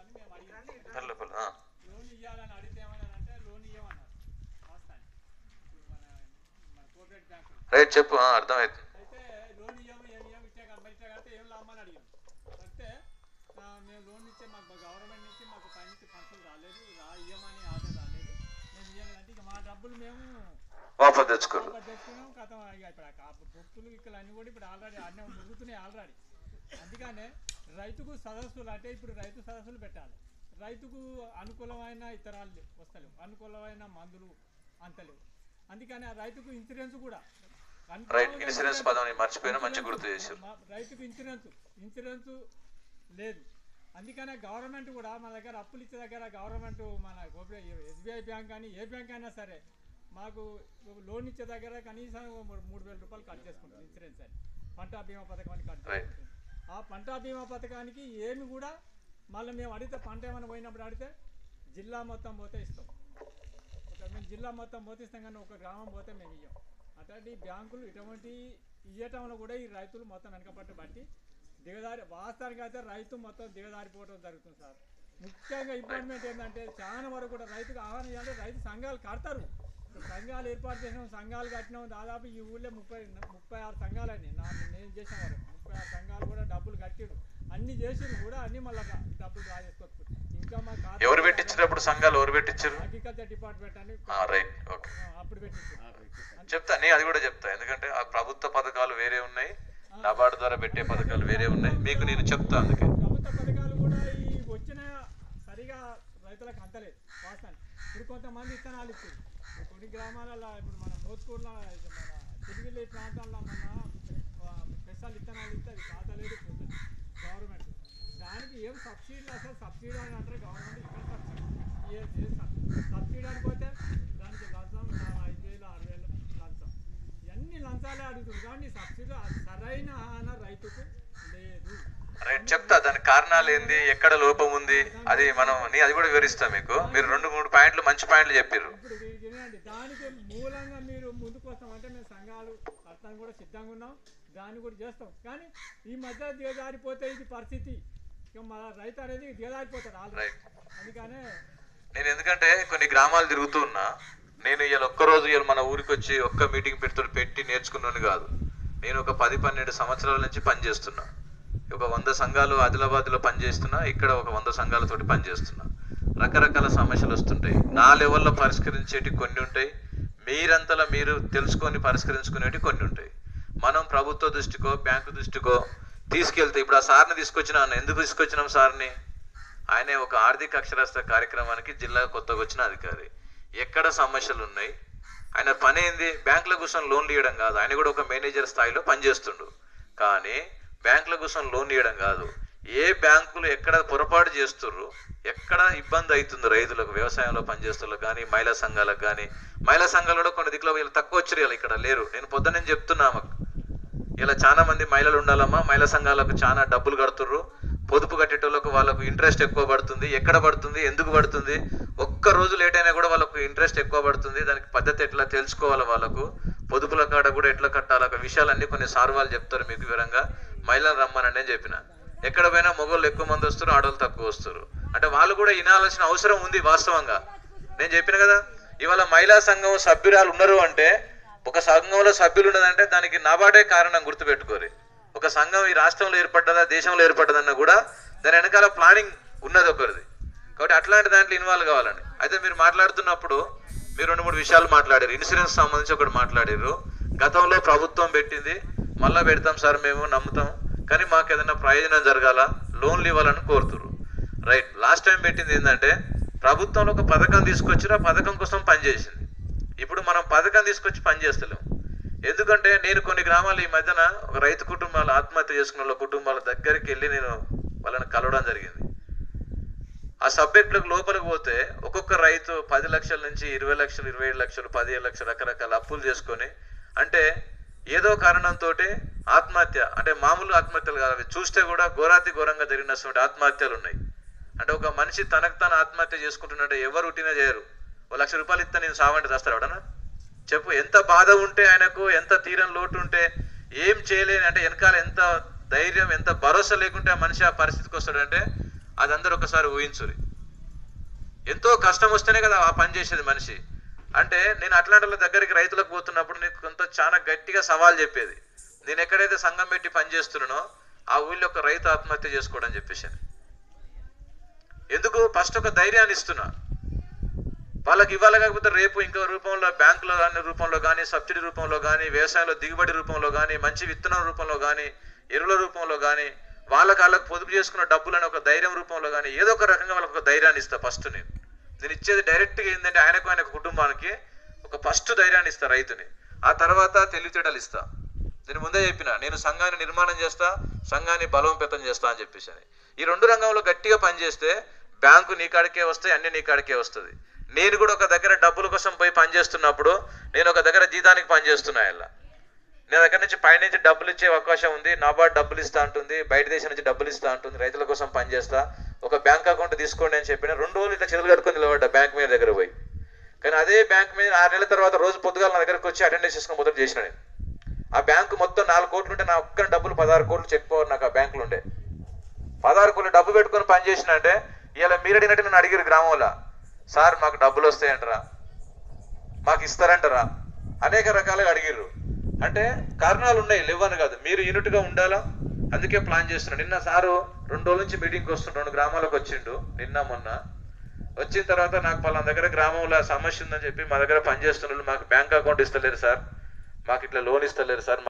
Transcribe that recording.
వాళ్ళని మేము అడిగాం పర్లే పర్లే ఆ. లోన్ ఇవ్వాలని అడిగితే ఏమన్నారంటే లోన్ ఇవ్వమన్నారు వాస్తవానికి ఇప్పుడు మన మన కోఆపరేటివ్ బ్యాంకులు రైట్ చెప్పు ఆ, అర్థమైంది అయితే లోన్ ఇవ్వము ఏమి ఇవ్వము ఇచ్చే కదా ఇచ్చే కడితే ఏం లాభమని అడిగాం అంటే ఆ, మేము లోన్ ఇచ్చే మాకు గవర్నమెంట్ నుంచి మాకు పైనుంచి ఫండ్స్ రాలేదు రా ఇవ్వమని ఆర్డర్ రాలేదు మేము ఇవ్వలేదు అంటే ఇక మా డబ్బులు మేము వాపస్ తెచ్చుకోరు వాపస్ తెచ్చుకున్నాం కథం ఇక ఇప్పుడు ఆ కా- భక్తులు ఇక్కడ అన్ని కూడా ఇప్పుడు ఆల్రెడీ అన్నీ మురుగుతున్నాయి ఆల్రెడీ అందుకనే రైతుకు సదస్సులు అంటే ఇప్పుడు రైతు సదస్సులు పెట్టాలి రైతుకు అనుకూలమైన ఇతరాలు వస్తలేవు అనుకూలమైన మందులు అంతలేవు అందుకని ఆ రైతుకు ఇన్సూరెన్స్ కూడా రైట్ ఇన్సూరెన్స్ పదం నేను మర్చిపోయినా మంచి గుర్తు చేశారు మా- రైతుకు ఇన్సూరెన్స్ ఇన్సూరెన్స్ లేదు అందుకనే గవర్నమెంట్ కూడా మన దగ్గర అప్పులు ఇచ్చే దగ్గర గవర్నమెంట్ మన ఎస్బీఐ బ్యాంక్ కానీ ఏ బ్యాంక్ అయినా సరే మాకు లోన్ ఇచ్చే దగ్గర కనీసం మూడు- మూడు వేల రూపాయలు కట్ చేసుకుంటాం ఇన్సూరెన్స్ అని పంట బీమా పథకం అని కట్ Right. చేసుకుంటాం ఆ పంట బీమా పథకానికి ఏమి కూడా మళ్ళీ మేము అడిగితే పంట ఏమైనా పోయినప్పుడు అడిగితే జిల్లా మొత్తం పోతే ఇస్తాం ఒక మేము జిల్లా మొత్తం పోతే ఇస్తాం కానీ ఒక గ్రామం పోతే మేము ఇయ్యం అట్లాంటి బ్యాంకులు ఇటువంటి ఇవ్వటంలో కూడా ఈ రైతులు మొత్తం వెనకపట్టు బట్టి దిగదారి వాస్తవానికి అయితే రైతు మొత్తం దిగదారిపోవడం జరుగుతుంది సార్ ముఖ్యంగా ఇంపార్టెంట్ ఏంటంటే చాలా వరకు కూడా రైతుకు ఆహ్వానం చేయాలంటే రైతు సంఘాలు కడతారు ఇప్పుడు సంఘాలు ఏర్పాటు చేసినాం సంఘాలు కట్టినాం దాదాపు ఈ ఊళ్ళో ముప్పై ముప్పై ఆరు సంఘాలు అయినాయి నా నేను చేసిన వరకు ముప్పై ఆరు సంఘాలు కూడా డబ్బులు కట్టిరు అన్ని చేసిరు కూడా అన్ని మళ్ళీ డబ్బులు డ్రా చేసుకోవచ్చు ఇంకా మా ఖాతా- ఎవరు పెట్టించినప్పుడు సంఘాలు ఎవరు పెట్టించారు అగ్రికల్చర్ డిపార్ట్మెంట్ అని రైట్ ఓకే ఆ, అప్పుడు పెట్టించారు చెప్తా నేను అది కూడా చెప్తా ఎందుకంటే ఆ ప్రభుత్వ పథకాలు వేరే ఉన్నాయి నబార్డు ద్వారా పెట్టే పథకాలు వేరే ఉన్నాయి మీకు నేను చెప్తా అందుకే ప్రభుత్వ పథకాలు కూడా ఈ వచ్చిన సరిగా రైతులకు అంతలేదు వాస్తవానికి ఇప్పుడు కొంతమంది ఇత్తనాలు ఇచ్చారు కొన్ని గ్రామాలలో ఇప్పుడు మన మోత్కూరులో ఇది మన తిరిగిలి ప్రాంతాల్లో మన స్పెషల్ ఇత్తనాలు ఇస్తే అది కాతలేదు పోతుంది గవర్నమెంట్ దానికి ఏం సబ్సిడీలు అసలు సబ్సిడీ అని అంటారు గవర్నమెంట్ ఇక్కడ సబ్సిడీ ఏ ఏ సబ్- సబ్సిడీ అని పోతే దానికి లంచం నా ఐదు వేలు ఆరు వేలు లంచం ఇవన్నీ లంచాలే అడుగుతుంది కానీ సబ్సిడీ అది సరైన ఆన రైతుకు లేదు రైట్ చెప్తా దానికి కారణాలు ఏంది ఎక్కడ లోపం ఉంది అది మనం నీ అది కూడా వివరిస్తా మీకు మీరు రెండు మూడు పాయింట్లు మంచి పాయింట్లు చెప్పారు ఇప్పుడు వీ- వినండి దానికి మూలంగా మీరు ముందుకు వస్తామంటే మేము సంఘాలు అర్థం కూడా సిద్ధంగా ఉన్నాం దాన్ని కూడా చేస్తాం కానీ ఈ మధ్య దిగజారిపోతే ఇది పరిస్థితి ఇక మన రైతు అనేది దిగజారిపోతాడు ఆల్రెడీ రైట్ అందుకనే నేను ఎందుకంటే కొన్ని గ్రామాలు తిరుగుతూ ఉన్నా నేను ఇవాళ ఒక్క రోజు ఇవాళ మన ఊరికి వచ్చి ఒక్క మీటింగ్ పెడుతూ పెట్టి నేర్చుకున్నాను కాదు నేను ఒక పది పన్నెండు సంవత్సరాల నుంచి పనిచేస్తున్నా ఒక వంద సంఘాలు ఆదిలాబాద్లో పనిచేస్తున్నా ఇక్కడ ఒక వంద సంఘాలతోటి పనిచేస్తున్నా రకరకాల సమస్యలు వస్తుంటాయి నా లెవెల్లో పరిష్కరించేటి కొన్ని ఉంటాయి మీరంతలా మీరు తెలుసుకొని పరిష్కరించుకునేవి కొన్ని ఉంటాయి మనం ప్రభుత్వ దృష్టికో బ్యాంకు దృష్టికో తీసుకెళ్తే ఇప్పుడు ఆ సార్ని తీసుకొచ్చినా ఎందుకు తీసుకొచ్చినాం సార్ని ఆయనే ఒక ఆర్థిక అక్షరాస్యత కార్యక్రమానికి జిల్లా కొత్తగా వచ్చిన అధికారి ఎక్కడ సమస్యలు ఉన్నాయి ఆయన పని ఏంది బ్యాంకుల కోసం లోన్లు ఇవ్వడం కాదు ఆయన కూడా ఒక మేనేజర్ స్థాయిలో పనిచేస్తుండు కానీ బ్యాంకుల కోసం లోన్ ఇవ్వడం కాదు ఏ బ్యాంకులు ఎక్కడ పొరపాటు చేస్తుర్రు ఎక్కడ ఇబ్బంది అవుతుంది రైతులకు వ్యవసాయంలో పనిచేస్తున్నారు కానీ మహిళా సంఘాలకు కానీ మహిళా సంఘాలు కూడా కొన్ని దిక్కులో వీళ్ళు తక్కువ వచ్చారు వీళ్ళు ఇక్కడ లేరు నేను పొద్దున్న నేను చెప్తున్నా ఆమెకు. ఇలా చాలా మంది మహిళలు ఉండాలమ్మా మహిళా సంఘాలకు చాలా డబ్బులు కడుతుర్రు పొదుపు కట్టేటోళ్ళకు వాళ్ళకు ఇంట్రెస్ట్ ఎక్కువ పడుతుంది ఎక్కడ పడుతుంది ఎందుకు పడుతుంది ఒక్క రోజు లేట్ అయినా కూడా వాళ్ళకు ఇంట్రెస్ట్ ఎక్కువ పడుతుంది దానికి పద్ధతి ఎట్లా తెలుసుకోవాలి వాళ్ళకు పొదుపుల కాడ కూడా ఎట్లా కట్టాలి ఒక విషయాలన్నీ కొన్ని సార్ వాళ్ళు చెప్తారు మీకు వివరంగా మహిళలు రమ్మనండి అని చెప్పిన ఎక్కడ పోయినా మగవాళ్ళు ఎక్కువ మంది వస్తారు ఆడవాళ్ళు తక్కువ వస్తారు అంటే వాళ్ళు కూడా వినాల్సిన అవసరం ఉంది వాస్తవంగా నేను చెప్పిన కదా ఇవాళ మహిళా సంఘం సభ్యురాలు ఉన్నారు అంటే ఒక సంఘంలో సభ్యులు ఉన్నదంటే దానికి నాబాటే కారణం గుర్తుపెట్టుకోరు ఒక సంఘం ఈ రాష్ట్రంలో ఏర్పడ్డదా దేశంలో ఏర్పడ్డదన్నా కూడా దాని వెనకాల ప్లానింగ్ ఉన్నది ఒకరిది కాబట్టి అట్లాంటి దాంట్లో ఇన్వాల్వ్ కావాలండి అయితే మీరు మాట్లాడుతున్నప్పుడు మీరు రెండు మూడు విషయాలు మాట్లాడారు ఇన్సూరెన్స్ సంబంధించి ఒకటి మాట్లాడారు గతంలో ప్రభుత్వం పెట్టింది మళ్ళా పెడతాం సార్ మేము నమ్ముతాం కానీ మాకు ఏదైనా ప్రయోజనం జరగాల లోన్లు ఇవ్వాలని కోరుతురు రైట్ లాస్ట్ టైం పెట్టింది ఏంటంటే ప్రభుత్వంలో ఒక పథకం తీసుకొచ్చి ఆ పథకం కోసం పనిచేసింది ఇప్పుడు మనం పథకం తీసుకొచ్చి పని చేస్తలేం ఎందుకంటే నేను కొన్ని గ్రామాలు ఈ మధ్యన ఒక రైతు కుటుంబాలు ఆత్మహత్య చేసుకున్న వాళ్ళ కుటుంబాల దగ్గరికి వెళ్ళి నేను వాళ్ళని కలవడం జరిగింది ఆ సబ్జెక్టులకు లోపలికి పోతే ఒక్కొక్క రైతు పది లక్షల నుంచి ఇరవై లక్షలు ఇరవై ఏడు లక్షలు పదిహేను లక్షలు రకరకాల అప్పులు చేసుకొని అంటే ఏదో కారణంతో ఆత్మహత్య అంటే మామూలు ఆత్మహత్యలు కాదు అవి చూస్తే కూడా ఘోరాతి ఘోరంగా జరిగినటువంటి ఆత్మహత్యలు ఉన్నాయి అంటే ఒక మనిషి తనకు తాను ఆత్మహత్య చేసుకుంటున్నట్టే ఎవరు ఉట్టినా చేయరు ఓ లక్ష రూపాయలు ఇస్తే నేను సావంటి చేస్తాడు ఎవడన్నా చెప్పు ఎంత బాధ ఉంటే ఆయనకు ఎంత తీరం లోటు ఉంటే ఏం చేయలేని అంటే వెనకాల ఎంత ధైర్యం ఎంత భరోసా లేకుంటే ఆ మనిషి ఆ పరిస్థితికి వస్తాడంటే అది అందరూ ఒకసారి ఊహించురి ఎంతో కష్టం వస్తేనే కదా ఆ పని చేసేది మనిషి అంటే నేను అట్లాంటి వాళ్ళ దగ్గరికి రైతులకు పోతున్నప్పుడు నీకు కొంత చాలా గట్టిగా సవాల్ చెప్పేది నేను ఎక్కడైతే సంఘం పెట్టి పని చేస్తున్నానో ఆ ఊళ్ళో ఒక రైతు ఆత్మహత్య చేసుకోవడం చెప్పేసి ఎందుకు ఫస్ట్ ఒక ధైర్యాన్ని ఇస్తున్నా వాళ్ళకి ఇవ్వాలి కాకపోతే రేపు ఇంకో రూపంలో బ్యాంకులో కానీ రూపంలో కానీ సబ్సిడీ రూపంలో కానీ వ్యవసాయంలో దిగుబడి రూపంలో కానీ మంచి విత్తనం రూపంలో కానీ ఎరువుల రూపంలో కానీ వాళ్ళకి వాళ్ళకి పొదుపు చేసుకున్న డబ్బులని ఒక ధైర్యం రూపంలో కానీ ఏదో ఒక రకంగా వాళ్ళకి ఒక ధైర్యాన్ని ఇస్తా ఫస్ట్ నేను నేను ఇచ్చేది డైరెక్ట్గా ఏంటంటే ఆయనకు ఆయన కుటుంబానికి ఒక ఫస్ట్ ధైర్యాన్ని ఇస్తా రైతుని ఆ తర్వాత తెలివితేటలు ఇస్తా నేను ముందే చెప్పిన నేను సంఘాన్ని నిర్మాణం చేస్తా సంఘాన్ని బలోపేతం చేస్తా అని చెప్పేసి అని. ఈ రెండు రంగంలో గట్టిగా పనిచేస్తే బ్యాంకు నీ కాడికే వస్తాయి అన్ని నీ కాడికే వస్తుంది నేను కూడా ఒక దగ్గర డబ్బుల కోసం పోయి పనిచేస్తున్నప్పుడు నేను ఒక దగ్గర జీతానికి పనిచేస్తున్నా ఇలా నేను దగ్గర నుంచి పైనుంచి డబ్బులు ఇచ్చే అవకాశం ఉంది నాబార్డ్ డబ్బులు ఇస్తా ఉంటుంది బయట దేశం నుంచి డబ్బులు ఇస్తా ఉంటుంది రైతుల కోసం పనిచేస్తా ఒక బ్యాంక్ అకౌంట్ తీసుకోండి అని చెప్పిన రెండు రోజులు ఇట్లా చేతులు కట్టుకొని నిలబడ్డా బ్యాంక్ మీద దగ్గర పోయి కానీ అదే బ్యాంక్ మీద ఆరు నెలల తర్వాత రోజు పొద్దుగాల నా దగ్గరకు వచ్చి అటెండెన్స్ చేసుకుని మొదటి చేసిన నేను ఆ బ్యాంకు మొత్తం నాలుగు కోట్లు ఉంటే నా ఒక్క డబ్బులు పదహారు కోట్లు చెక్ పవర్ నాకు ఆ బ్యాంకులు ఉండే పదహారు కోట్లు డబ్బు పెట్టుకొని పని చేసిన అంటే ఇలా మీరు అడిగినట్టు నన్ను అడిగారు గ్రామంలో సార్ మాకు డబ్బులు వస్తాయంటారా మాకు ఇస్తారంటారా అనేక రకాలుగా అడిగిర్రు అంటే కారణాలు ఉన్నాయి లేవని కాదు మీరు యూనిట్గా ఉండాలా అందుకే ప్లాన్ చేస్తున్నాడు నిన్న సారు రెండు రోజుల నుంచి మీటింగ్కి వస్తుండు రెండు గ్రామాలకు వచ్చిండు నిన్న మొన్న వచ్చిన తర్వాత నాకు పలానా దగ్గర గ్రామంలో సమస్య ఉందని చెప్పి మా దగ్గర పనిచేస్తున్న వాళ్ళు మాకు బ్యాంక్ అకౌంట్ ఇస్తలేరు సార్ మాకు ఇట్లా లోన్ ఇస్తలేరు సార్